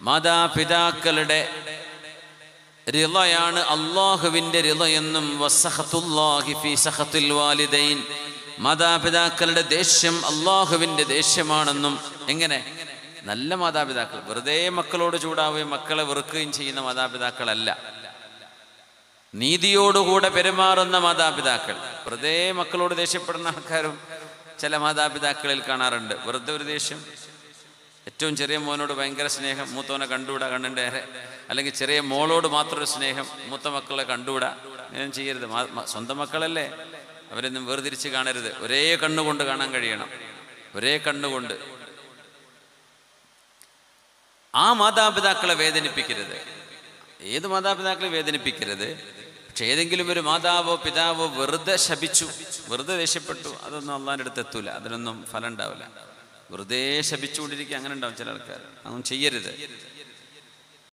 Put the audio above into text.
മാതാപിതാക്കളുടെ റിളയാണ് അള്ളാഹുവിൻ്റെ റിളയെന്നും വസഹത്തുല്ലാഹി ഫി സഹത്തുൽ വാലിദൈൻ മാതാപിതാക്കളുടെ ദേഷ്യം അള്ളാഹുവിൻ്റെ ദേഷ്യമാണെന്നും എങ്ങനെ നല്ല മാതാപിതാക്കൾ വെറുതെ മക്കളോട് ചൂടാവുകയും മക്കളെ വെറുക്കുകയും ചെയ്യുന്ന മാതാപിതാക്കളല്ല നീതിയോടുകൂടെ പെരുമാറുന്ന മാതാപിതാക്കൾ വെറുതെ മക്കളോട് ദേഷ്യപ്പെടുന്ന ആൾക്കാരും ചില മാതാപിതാക്കളിൽ കാണാറുണ്ട് വെറുതെ ഒരു ദേഷ്യം ഏറ്റവും ചെറിയ മോനോട് ഭയങ്കര സ്നേഹം മൂത്തവനെ കണ്ടുകൂടാ കണ്ണിൻ്റെ നേരെ അല്ലെങ്കിൽ ചെറിയ മോളോട് മാത്രം ഒരു സ്നേഹം മൂത്ത മക്കളെ കണ്ടുകൂടാ അങ്ങനെ ചെയ്യരുത് മാ- മ- സ്വന്തം മക്കളല്ലേ അവരൊന്നും വേർതിരിച്ച് കാണരുത് ഒരേ കണ്ണുകൊണ്ട് കാണാൻ കഴിയണം ഒരേ കണ്ണുകൊണ്ട് ആ മാതാപിതാക്കളെ വേദനിപ്പിക്കരുത് ഏത് മാതാപിതാക്കളെ വേദനിപ്പിക്കരുത് പക്ഷെ ഏതെങ്കിലും ഒരു മാതാവോ പിതാവോ വെറുതെ ശപിച്ചു വെറുതെ ദേഷ്യപ്പെട്ടു അതൊന്നും അള്ളാൻ്റെ അടുത്ത് എത്തൂല അതിനൊന്നും ഫലം ഉണ്ടാവില്ല വെറുതെ ശപിച്ചുകൊണ്ടിരിക്കുക അങ്ങനെ ഉണ്ടാവും ചില ആൾക്കാർ അതൊന്നും ചെയ്യരുത്